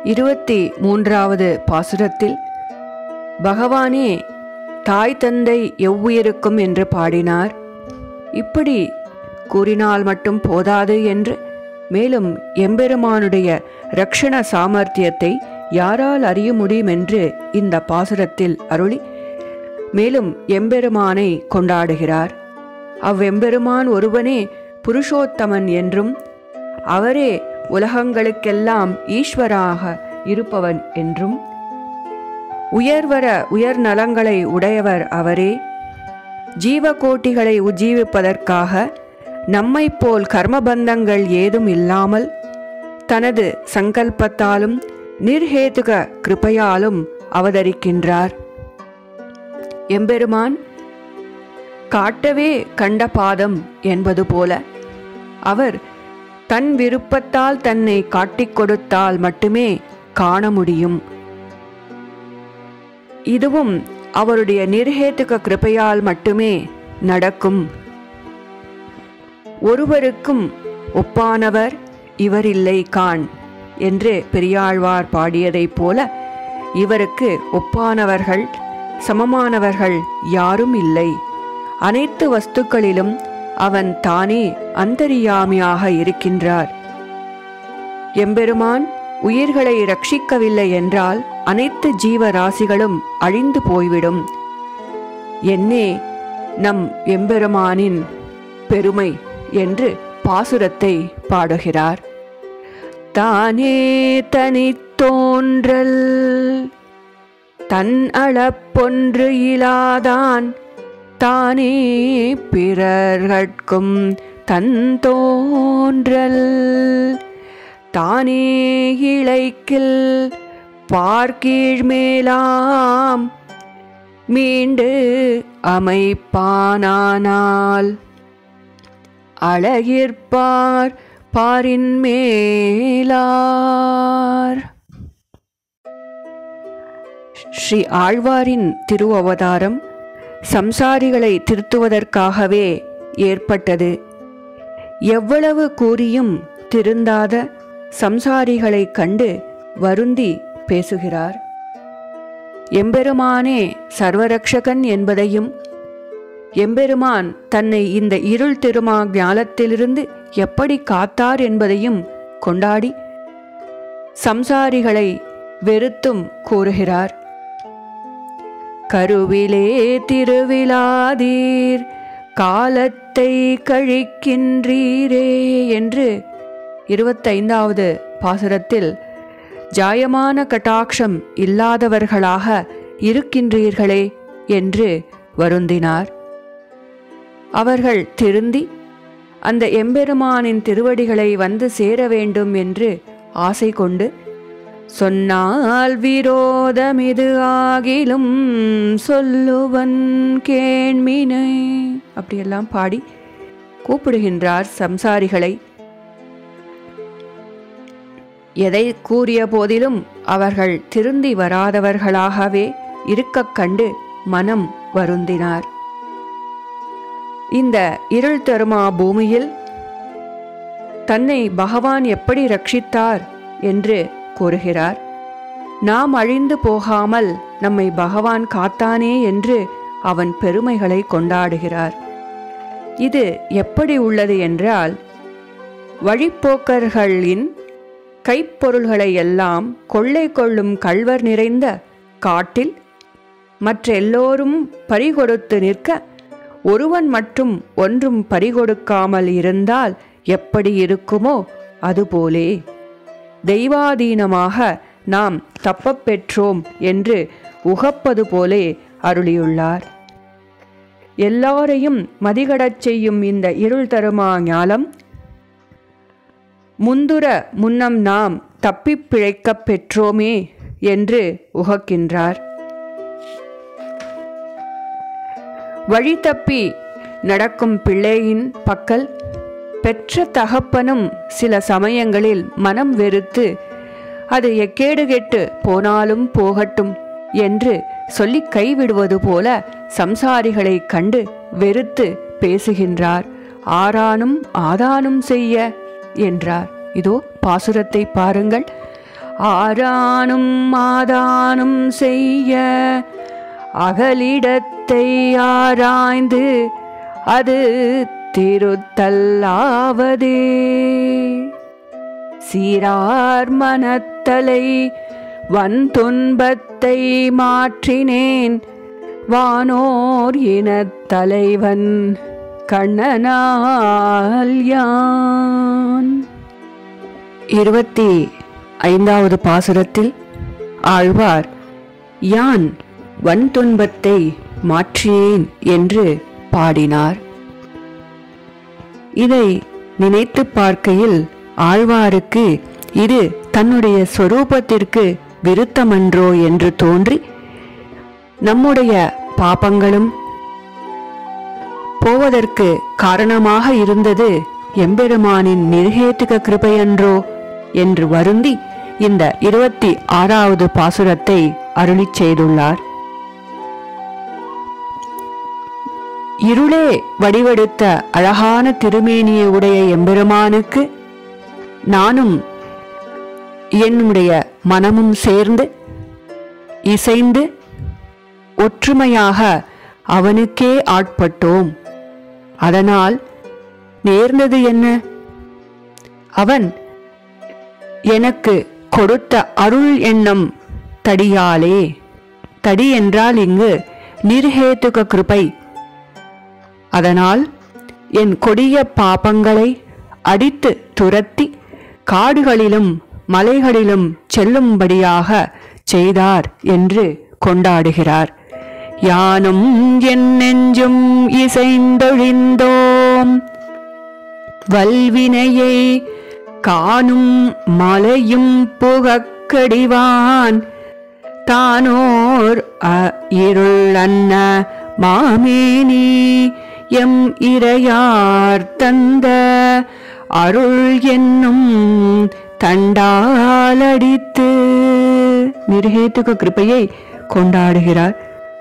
இருபத்தி மூன்றாவது பாசுரத்தில் பகவானே தாய் தந்தை எவ்வுயிருக்கும் என்று பாடினார் இப்படி கூறினால் மட்டும் போதாது என்று மேலும் எம்பெருமானுடைய ரக்ஷண சாமர்த்தியத்தை யாரால் அறிய முடியும் என்று இந்த பாசுரத்தில் அருளி மேலும் எம்பெருமானை கொண்டாடுகிறார் அவ்வெம்பெருமான் ஒருவனே புருஷோத்தமன் என்றும் அவரே உலகங்களுக்கெல்லாம் ஈஸ்வராக இருப்பவன் என்றும் உயர்வர உயர் நலங்களை உடையவர் அவரே ஜீவகோட்டிகளை உஜ்ஜீவிப்பதற்காக நம்மைப் போல் கர்மபந்தங்கள் ஏதும் இல்லாமல் தனது சங்கல்பத்தாலும் நிர்ஹேதுக கிருபையாலும் அவதரிக்கின்றார் எம்பெருமான் காட்டவே கண்ட பாதம் என்பது போல அவர் தன் விருப்பத்தால் தன்னை காட்டிக் கொடுத்தால் மட்டுமே காண முடியும் இதுவும் அவருடைய நிர்ஹேத்துக கிருபையால் மட்டுமே நடக்கும் ஒருவருக்கும் ஒப்பானவர் இவரில்லை காண் என்று பெரியாழ்வார் பாடியதைப் போல இவருக்கு ஒப்பானவர்கள் சமமானவர்கள் யாரும் இல்லை அனைத்து வஸ்துக்களிலும் அவன் தானே அந்தரியாமியாக இருக்கின்றார் எம்பெருமான் உயிர்களை ரட்சிக்கவில்லை என்றால் அனைத்து ஜீவராசிகளும் அழிந்து போய்விடும் என்னே நம் எம்பெருமானின் பெருமை என்று பாசுரத்தை பாடுகிறார் தானே தனித்தோன்றல் தன் அளப்பொன்று இலாதான் தானே பிறர்கட்கும் தன் தோன்றல் தானே இழைக்கில் பார்க்கீழ்மேலாம் மீண்டு அமைப்பானானால் அழகிற்பார் பாரின் மேலார் ஸ்ரீ ஆழ்வாரின் திருவவதாரம் சம்சாரிகளை திருத்துவதற்காகவே ஏற்பட்டது எவ்வளவு கூறியும் திருந்தாத சம்சாரிகளைக் கண்டு வருந்தி பேசுகிறார் எம்பெருமானே சர்வரக்ஷகன் என்பதையும் எம்பெருமான் தன்னை இந்த இருள் திருமா ஞாலத்திலிருந்து எப்படி காத்தார் என்பதையும் கொண்டாடி சம்சாரிகளை வெறுத்தும் கூறுகிறார் கருவிலே திருவிழாதீர் காலத்தை கழிக்கின்றீரே என்று இருபத்தைந்தாவது பாசுரத்தில் ஜாயமான கட்டாட்சம் இல்லாதவர்களாக இருக்கின்றீர்களே என்று வருந்தினார் அவர்கள் திருந்தி அந்த எம்பெருமானின் திருவடிகளை வந்து சேர வேண்டும் என்று ஆசை கொண்டு சொன்னால் விரோதமிது ஆகிலும் சொல்லுவன் கேண்மினை அப்படியெல்லாம் பாடி கூப்பிடுகின்றார் சம்சாரிகளை எதை கூறிய போதிலும் அவர்கள் திருந்தி வராதவர்களாகவே இருக்கக் கண்டு மனம் வருந்தினார் இந்த இருள் தருமா பூமியில் தன்னை பகவான் எப்படி ரட்சித்தார் என்று கூறுகிறார் நாம் அழிந்து போகாமல் நம்மை பகவான் காத்தானே என்று அவன் பெருமைகளை கொண்டாடுகிறார் இது எப்படி உள்ளது என்றால் வழிப்போக்கர்களின் கைப்பொருள்களை எல்லாம் கொள்ளை கொள்ளும் கள்வர் நிறைந்த காட்டில் மற்ற எல்லோரும் பறிகொடுத்து நிற்க ஒருவன் மட்டும் ஒன்றும் பறிகொடுக்காமல் இருந்தால் எப்படி இருக்குமோ அதுபோலே தெய்வாதீனமாக நாம் தப்பப் பெற்றோம் என்று உகப்பது போலே அருளியுள்ளார் எல்லாரையும் மதிகடச் செய்யும் இந்த இருள் தருமா ஞாலம் முந்துர முன்னம் நாம் தப்பிப் பிழைக்கப் பெற்றோமே என்று உகக்கின்றார் வழி தப்பி நடக்கும் பிள்ளையின் பக்கல் பெற்ற தகப்பனும் சில சமயங்களில் மனம் வெறுத்து அது எக்கேடு கெட்டு போனாலும் போகட்டும் என்று சொல்லி கைவிடுவது போல சம்சாரிகளைக் கண்டு வெறுத்து பேசுகின்றார் ஆரானும் ஆதானும் செய்ய என்றார் இதோ பாசுரத்தை பாருங்கள் ஆரானும் மாதானும் செய்ய அகலிடத்தை ஆராய்ந்து அது திருத்தல்லாவதே சீரார் மனத்தலை வன் துன்பத்தை மாற்றினேன் வானோர் இனத்தலைவன் கண்ணனால் யான் இருபத்தி ஐந்தாவது பாசுரத்தில் ஆழ்வார் யான் வன் துன்பத்தை மாற்றினேன் என்று பாடினார் இதை நினைத்து பார்க்கையில் ஆழ்வாருக்கு இது தன்னுடைய சொரூபத்திற்கு விருத்தமன்றோ என்று தோன்றி நம்முடைய பாபங்களும் போவதற்கு காரணமாக இருந்தது எம்பெருமானின் நிர்ஹேத்துக கிருபையன்றோ என்று வருந்தி இந்த இருபத்தி ஆறாவது பாசுரத்தை அருளிச் செய்துள்ளார் இருளே வடிவெடுத்த அழகான திருமேனியை உடைய எம்பெருமானுக்கு நானும் என்னுடைய மனமும் சேர்ந்து இசைந்து ஒற்றுமையாக அவனுக்கே ஆட்பட்டோம் அதனால் நேர்ந்தது என்ன அவன் எனக்கு கொடுத்த அருள் எண்ணம் தடியாலே தடி என்றால் இங்கு நிர்ஹேதுக கிருபை அதனால் என் கொடிய பாபங்களை அடித்து துரத்தி காடுகளிலும் மலைகளிலும் செல்லும்படியாக செய்தார் என்று கொண்டாடுகிறார் யானும் என் நெஞ்சும் இசைந்தொழிந்தோம் வல்வினையை காணும் மலையும் புகக்கடிவான் தானோர் அ- இருள் அன்ன மாமேனி எம் இறையார் தந்த அருள் என்னும் தண்டாலடித்து நிர்ஹேத்துக கிருபையை கொண்டாடுகிறார்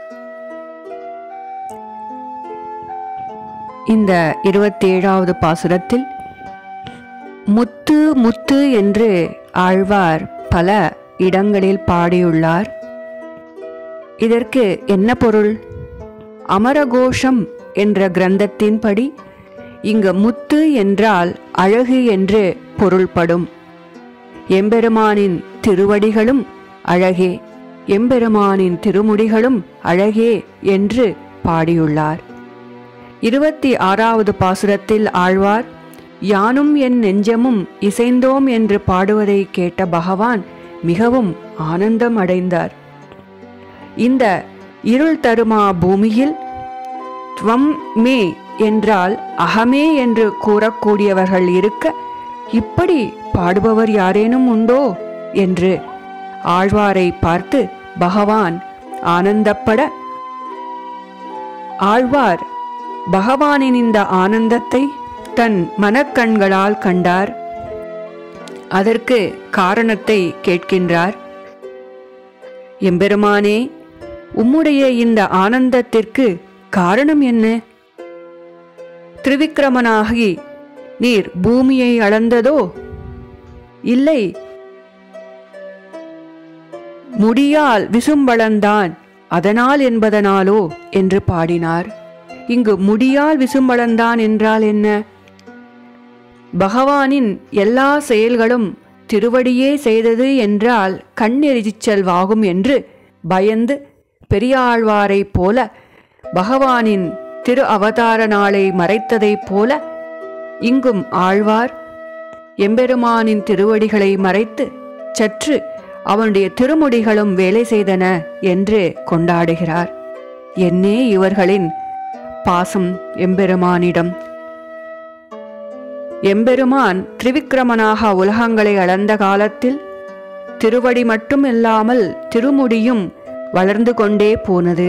இந்த இருபத்தேழாவது பாசுரத்தில் முத்து முத்து என்று ஆழ்வார் பல இடங்களில் பாடியுள்ளார் இதற்கு என்ன பொருள் அமரகோஷம் என்ற கிரந்தத்தின்படி இங்கு முத்து என்றால் அழகு என்று பொருள்படும் எம்பெருமானின் திருவடிகளும் அழகே எம்பெருமானின் திருமுடிகளும் அழகே என்று பாடியுள்ளார் இருபத்தி ஆறாவது பாசுரத்தில் ஆழ்வார் யானும் என் நெஞ்சமும் இசைந்தோம் என்று பாடுவதை கேட்ட பகவான் மிகவும் ஆனந்தம் அடைந்தார் இந்த இருள் தருமா பூமியில் துவம் மே என்றால் அகமே என்று கூறக்கூடியவர்கள் இருக்க இப்படி பாடுபவர் யாரேனும் உண்டோ என்று ஆழ்வாரை பார்த்து பகவான் ஆனந்தப்பட ஆழ்வார் பகவானின் இந்த ஆனந்தத்தை தன் மனக்கண்களால் கண்டார் அதற்கு காரணத்தை கேட்கின்றார் எம்பெருமானே உம்முடைய இந்த ஆனந்தத்திற்கு காரணம் என்ன திரிவிக்ரமனாகி நீர் பூமியை அளந்ததோ இல்லை முடியால் விசும்பளந்தான் அதனால் என்பதனாலோ என்று பாடினார் இங்கு முடியால் விசும்பளந்தான் என்றால் என்ன பகவானின் எல்லா செயல்களும் திருவடியே செய்தது என்றால் கண்ணெரிச்சல் வாகும் என்று பயந்து பெரியாழ்வாரைப் போல பகவானின் திரு அவதார நாளை மறைத்ததைப் போல இங்கும் ஆழ்வார் எம்பெருமானின் திருவடிகளை மறைத்து சற்று அவனுடைய திருமுடிகளும் வேலை செய்தன என்று கொண்டாடுகிறார் என்னே இவர்களின் பாசம் எம்பெருமானிடம் எம்பெருமான் திரிவிக்ரமனாக உலகங்களை அளந்த காலத்தில் திருவடி மட்டும் இல்லாமல் திருமுடியும் வளர்ந்து கொண்டே போனது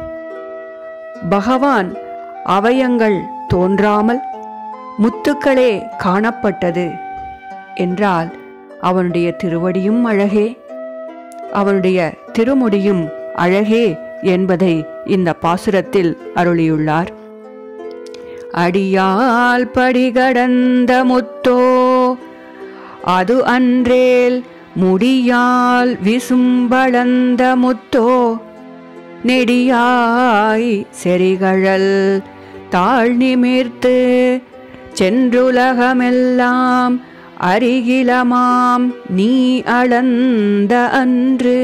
பகவான் அவயங்கள் தோன்றாமல் முத்துக்களே காணப்பட்டது என்றால் அவனுடைய திருவடியும் அழகே அவனுடைய திருமுடியும் அழகே என்பதை இந்த பாசுரத்தில் அருளியுள்ளார் அடியால் படிகடந்த முத்தோ அது அன்றேல் முடியால் விசும்பளந்த முத்தோ நெடியாய் செறிகழல் தாழ் நிமிர்த்து சென்றுலகமெல்லாம் அருகிலமாம் நீ அளந்த அன்று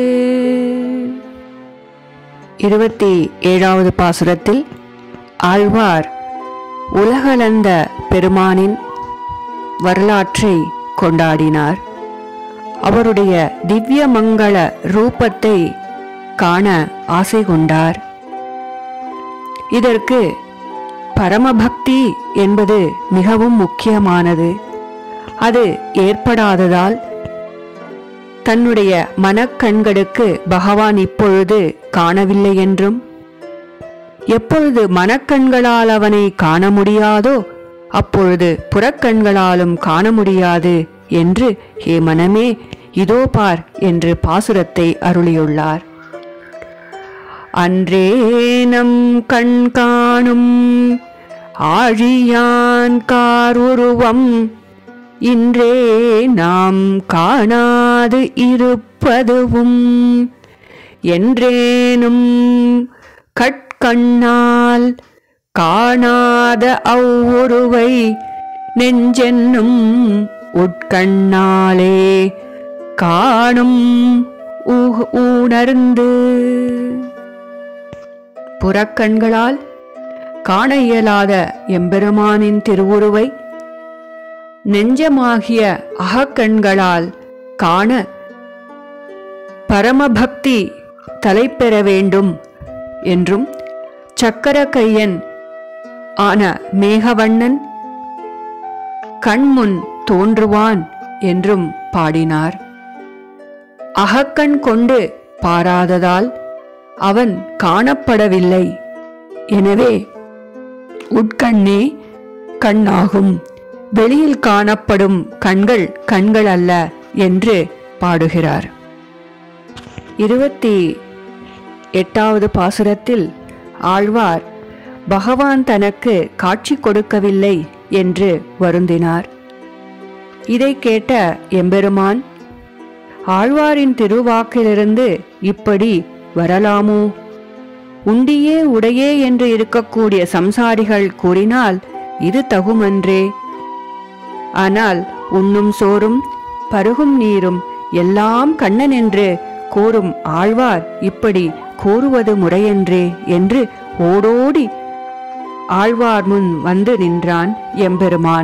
இருபத்தி ஏழாவது பாசுரத்தில் ஆழ்வார் உலகளந்த பெருமானின் வரலாற்றை கொண்டாடினார் அவருடைய திவ்ய மங்கள ரூபத்தை காண ஆசை கொண்டார் இதற்கு பரமபக்தி என்பது மிகவும் முக்கியமானது அது ஏற்படாததால் தன்னுடைய மனக்கண்களுக்கு பகவான் இப்பொழுது காணவில்லை என்றும் எப்பொழுது மனக்கண்களால் அவனை காண முடியாதோ அப்பொழுது புறக்கண்களாலும் காண முடியாது என்று ஹே மனமே இதோ பார் என்று பாசுரத்தை அருளியுள்ளார் அன்றே நம் கண் காணும் ஆழியான் காருருவம் இன்றே நாம் காணாது இருப்பதுவும் என்றேனும் கட்கண்ணால் காணாத அவ்வுருவை நெஞ்சென்னும் உட்கண்ணாலே காணும் ஊ- உணர்ந்து புறக்கண்களால் காண இயலாத எம்பெருமானின் திருவுருவை நெஞ்சமாகிய அகக்கண்களால் காண பரமபக்தி தலைப்பெற வேண்டும் என்றும் சக்கர கையன் ஆன மேகவண்ணன் கண்முன் தோன்றுவான் என்றும் பாடினார் அகக்கண் கொண்டு பாராததால் அவன் காணப்படவில்லை எனவே உட்கண்ணே கண்ணாகும் வெளியில் காணப்படும் கண்கள் கண்கள் அல்ல என்று பாடுகிறார் இருபத்தி எட்டாவது பாசுரத்தில் ஆழ்வார் பகவான் தனக்கு காட்சி கொடுக்கவில்லை என்று வருந்தினார் இதை கேட்ட எம்பெருமான் ஆழ்வாரின் திருவாக்கிலிருந்து இப்படி வரலாமோ உண்டியே உடையே என்று இருக்கக்கூடிய சம்சாரிகள் கூறினால் இது தகுமன்றே ஆனால் உண்ணும் சோறும் பருகும் நீரும் எல்லாம் கண்ணன் என்று கோரும் ஆழ்வார் இப்படி கூறுவது முறையன்றே என்று ஓடோடி ஆழ்வார் முன் வந்து நின்றான் எம்பெருமான்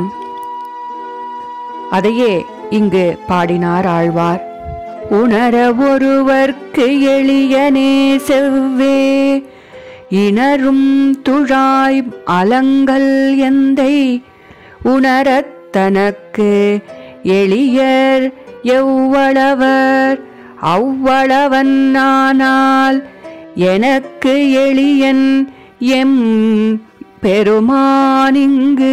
அதையே இங்கு பாடினார் ஆழ்வார் உணர ஒருவர்க்கு எளியனே செவ்வே இணரும் துழாய் அலங்கல் எந்தை உணரத் தனக்கு எளியர் எவ்வளவர் அவ்வளவன் நானால் எனக்கு எளியன் எம் பெருமானிங்கு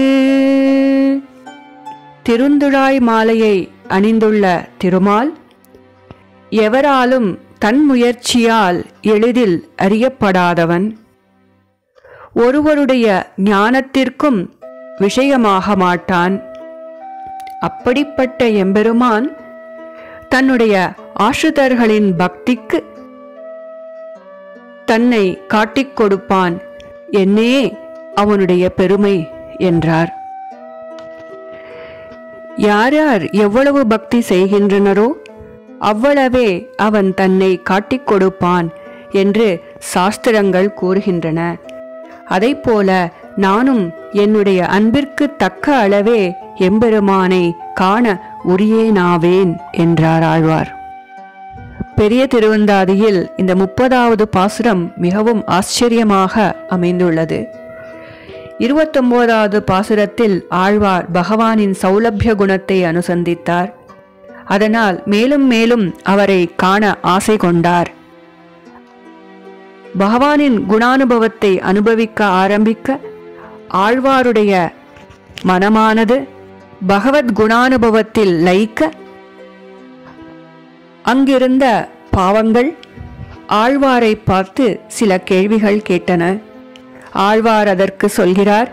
திருந்துழாய் மாலையை அணிந்துள்ள திருமால் எவராலும் தன் முயற்சியால் எளிதில் அறியப்படாதவன் ஒருவருடைய ஞானத்திற்கும் விஷயமாக மாட்டான் அப்படிப்பட்ட எம்பெருமான் தன்னுடைய ஆசுதர்களின் பக்திக்கு தன்னை காட்டிக் கொடுப்பான் என்னே அவனுடைய பெருமை என்றார் யார் யார் எவ்வளவு பக்தி செய்கின்றனரோ அவ்வளவே அவன் தன்னை காட்டிக் கொடுப்பான் என்று சாஸ்திரங்கள் கூறுகின்றன அதைப்போல நானும் என்னுடைய அன்பிற்கு தக்க அளவே எம்பெருமானை காண உரியேனாவேன் என்றார் ஆழ்வார் பெரிய திருவந்தாதியில் இந்த முப்பதாவது பாசுரம் மிகவும் ஆச்சரியமாக அமைந்துள்ளது இருபத்தொன்பதாவது பாசுரத்தில் ஆழ்வார் பகவானின் சௌலபிய குணத்தை அனுசந்தித்தார் அதனால் மேலும் மேலும் அவரை காண ஆசை கொண்டார் பகவானின் குணானுபவத்தை அனுபவிக்க ஆரம்பிக்க ஆழ்வாருடைய மனமானது பகவத் குணானுபவத்தில் லயிக்க அங்கிருந்த பாவங்கள் ஆழ்வாரை பார்த்து சில கேள்விகள் கேட்டன ஆழ்வார் அதற்கு சொல்கிறார்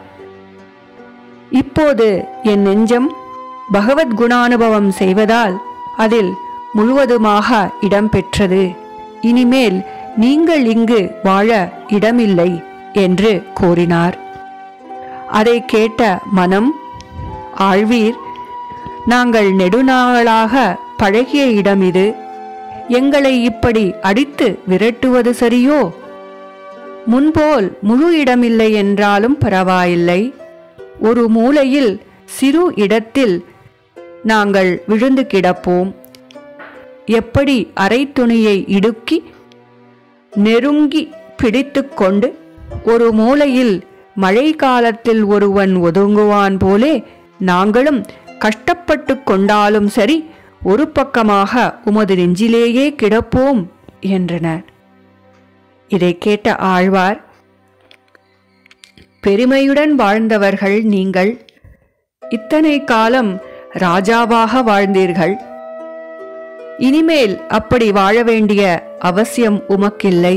இப்போது என் நெஞ்சம் பகவத் குணானுபவம் செய்வதால் அதில் முழுவதுமாக இடம்பெற்றது இனிமேல் நீங்கள் இங்கு வாழ இடமில்லை என்று கூறினார் அதை கேட்ட மனம் ஆழ்வீர் நாங்கள் நெடுநாளாக பழகிய இடம் இது எங்களை இப்படி அடித்து விரட்டுவது சரியோ முன்போல் முழு இடமில்லை என்றாலும் பரவாயில்லை ஒரு மூலையில் சிறு இடத்தில் நாங்கள் விழுந்து கிடப்போம் எப்படி அரை துணியை இடுக்கி நெருங்கி பிடித்துக்கொண்டு ஒரு மூலையில் மழை காலத்தில் ஒருவன் ஒதுங்குவான் போலே நாங்களும் கஷ்டப்பட்டு கொண்டாலும் சரி ஒரு பக்கமாக உமது நெஞ்சிலேயே கிடப்போம் என்றனர் இதை கேட்ட ஆழ்வார் பெருமையுடன் வாழ்ந்தவர்கள் நீங்கள் இத்தனை காலம் ராஜாவாக வாழ்ந்தீர்கள் இனிமேல் அப்படி வாழ வேண்டிய அவசியம் உமக்கில்லை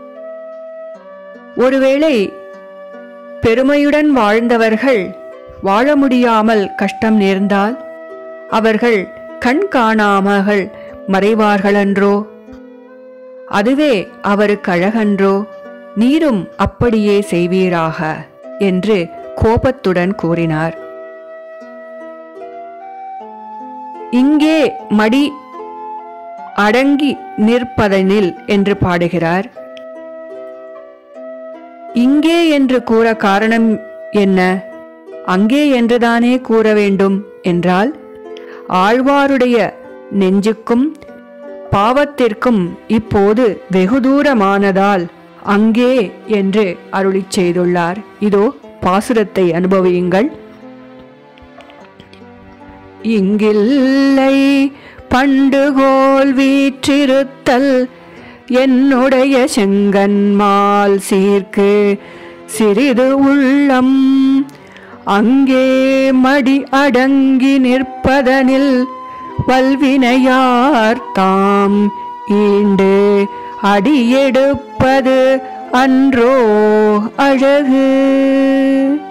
ஒருவேளை பெருமையுடன் வாழ்ந்தவர்கள் வாழ முடியாமல் கஷ்டம் நேர்ந்தால் அவர்கள் கண் காணாமல் மறைவார்களன்றோ அதுவே அவருக்கு அழகன்றோ நீரும் அப்படியே செய்வீராக என்று கோபத்துடன் கூறினார் இங்கே மடி அடங்கி நிற்பதனில் என்று பாடுகிறார் இங்கே என்று கூற காரணம் என்ன அங்கே என்றுதானே கூற வேண்டும் என்றால் ஆழ்வாருடைய நெஞ்சுக்கும் பாவத்திற்கும் இப்போது வெகு தூரமானதால் அங்கே என்று அருளிச் செய்துள்ளார் இதோ பாசுரத்தை அனுபவியுங்கள் இங்கில்லை பண்டுகோல் வீற்றிருத்தல் என்னுடைய செங்கன்மால் சீர்க்கு சிறிது உள்ளம் அங்கே மடி அடங்கி நிற்பதனில் வல்வினையார் தாம் ஈண்டு அடியெடுப்பது அன்றோ அழகு